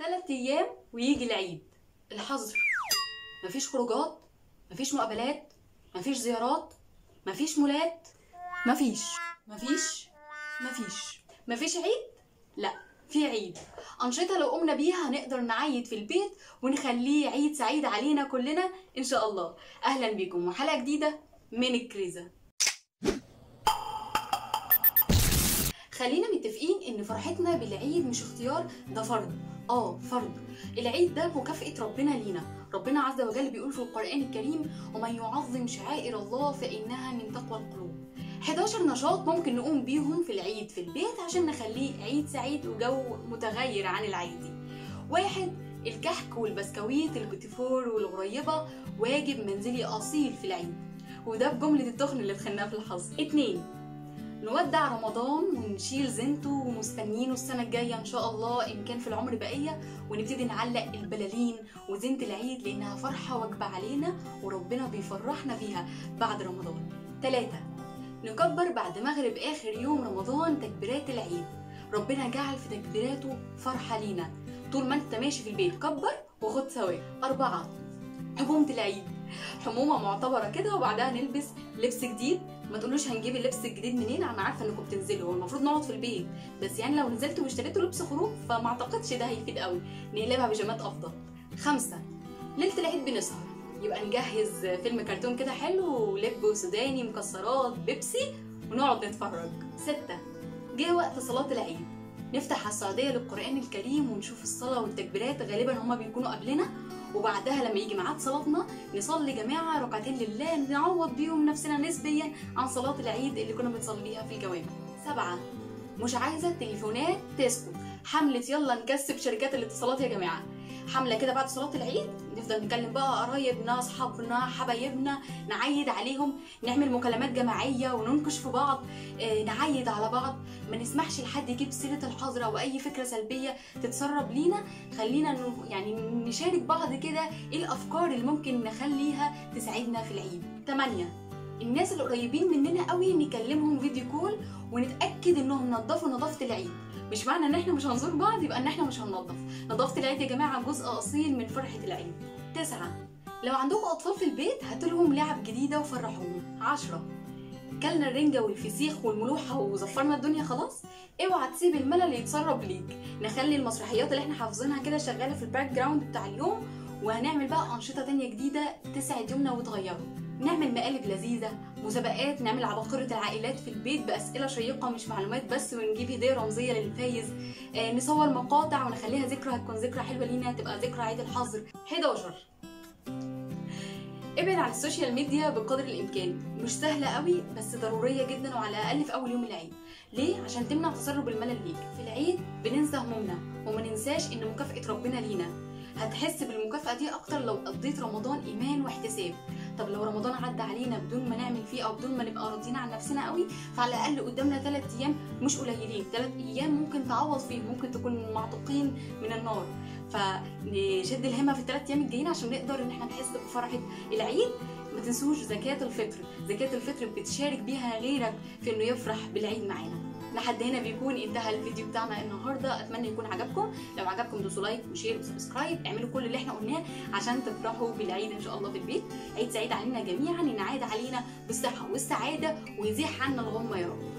ثلاث ايام ويجي العيد الحظر مفيش خروجات مفيش مقابلات مفيش زيارات مفيش مولات مفيش مفيش مفيش مفيش عيد لا في عيد أنشطة لو قمنا بيها هنقدر نعيد في البيت ونخليه عيد سعيد علينا كلنا إن شاء الله أهلا بيكم وحلقة جديدة من الكريزة خلينا متفقين ان فرحتنا بالعيد مش اختيار ده فرض اه فرض العيد ده مكافأة ربنا لينا ربنا عز وجل بيقول في القرآن الكريم ومن يعظم شعائر الله فإنها من تقوى القلوب 11 نشاط ممكن نقوم بيهم في العيد في البيت عشان نخليه عيد سعيد وجو متغير عن العادي واحد الكحك والبسكويت البوتيفور والغريبة واجب منزلي أصيل في العيد وده بجملة التخن اللي دخلناها في الحظ اتنين نودع رمضان ونشيل زينته ومستنيينه السنة الجاية إن شاء الله إن كان في العمر بقية ونبتدي نعلق البلالين وزينة العيد لأنها فرحة واجبة علينا وربنا بيفرحنا بيها بعد رمضان تلاتة نكبر بعد مغرب آخر يوم رمضان تكبيرات العيد ربنا جعل في تكبيراته فرحة لينا طول ما انت ماشي في البيت كبر وخد ثواب أربعة حمومة العيد حمومة معتبرة كده وبعدها نلبس لبس جديد ما تقولوش هنجيب اللبس الجديد منين انا عارفه انكم بتنزلوا هو المفروض نقعد في البيت بس يعني لو نزلتوا واشتريتوا لبس خروج فما اعتقدش ده هيفيد قوي نقلبها بيجامات افضل خمسة ليله العيد بنسهر يبقى نجهز فيلم كرتون كده حلو ولب سوداني مكسرات بيبسي ونقعد نتفرج ستة جه وقت صلاة العيد نفتح على السعودية للقرآن الكريم ونشوف الصلاة والتكبيرات غالبا هما بيكونوا قبلنا وبعدها لما يجي ميعاد صلاتنا نصلي جماعة ركعتين لله نعوض بيهم نفسنا نسبيا عن صلاة العيد اللي كنا بنصليها في الجوامع سبعة مش عايزة التليفونات تسكت حملة يلا نكسب شركات الاتصالات يا جماعة حملة كده بعد صلاة العيد نفضل نكلم بقى قرايبنا أصحابنا حبايبنا نعيد عليهم نعمل مكالمات جماعية وننكش في بعض آه، نعيد على بعض ما نسمحش لحد يجيب سيرة الحظر أو أي فكرة سلبية تتسرب لينا خلينا ن- يعني نشارك بعض كده ايه الأفكار اللي ممكن نخليها تساعدنا في العيد 8 الناس القريبين مننا قوي نكلمهم فيديو كول ونتاكد انهم نظفوا نظافه العيد مش معنى ان احنا مش هنزور بعض يبقى ان احنا مش هننظف نظافه العيد يا جماعه جزء اصيل من فرحه العيد تسعة لو عندكم اطفال في البيت هاتوا لهم لعب جديده وفرحوهم عشرة كلنا الرنجة والفسيخ والملوحة وزفرنا الدنيا خلاص اوعى تسيب الملل يتسرب ليك نخلي المسرحيات اللي احنا حافظينها كده شغالة في الباك جراوند بتاع اليوم وهنعمل بقى أنشطة تانية جديدة تسعد يومنا وتغيره نعمل مقالب لذيذة مسابقات نعمل عباقرة العائلات في البيت بأسئلة شيقة مش معلومات بس ونجيب هدية رمزية للفايز آه نصور مقاطع ونخليها ذكرى هتكون ذكرى حلوة لينا تبقى ذكرى عيد الحظر 11 ابعد عن السوشيال ميديا بقدر الامكان مش سهله قوي بس ضروريه جدا وعلى الاقل في اول يوم العيد ليه عشان تمنع تسرب الملل ليك في العيد بننسى همومنا وما ننساش ان مكافاه ربنا لينا هتحس بالمكافاه دي اكتر لو قضيت رمضان ايمان واحتساب طب لو رمضان عدى علينا بدون ما نعمل فيه او بدون ما نبقى راضيين عن نفسنا قوي فعلى الاقل قدامنا ثلاث ايام مش قليلين ثلاث ايام ممكن تعوض فيهم ممكن تكون معتقين من النار فنشد الهمه في الثلاث ايام الجايين عشان نقدر ان احنا نحس بفرحه العيد ما تنسوش زكاة الفطر زكاة الفطر بتشارك بيها غيرك في انه يفرح بالعيد معانا لحد هنا بيكون انتهى الفيديو بتاعنا النهارده اتمنى يكون عجبكم لو عجبكم دوسوا لايك وشير وسبسكرايب اعملوا كل اللي احنا قلناه عشان تفرحوا بالعيد ان شاء الله في البيت عيد سعيد علينا جميعا ينعاد علينا بالصحه والسعاده ويزيح عنا الغمه يا رب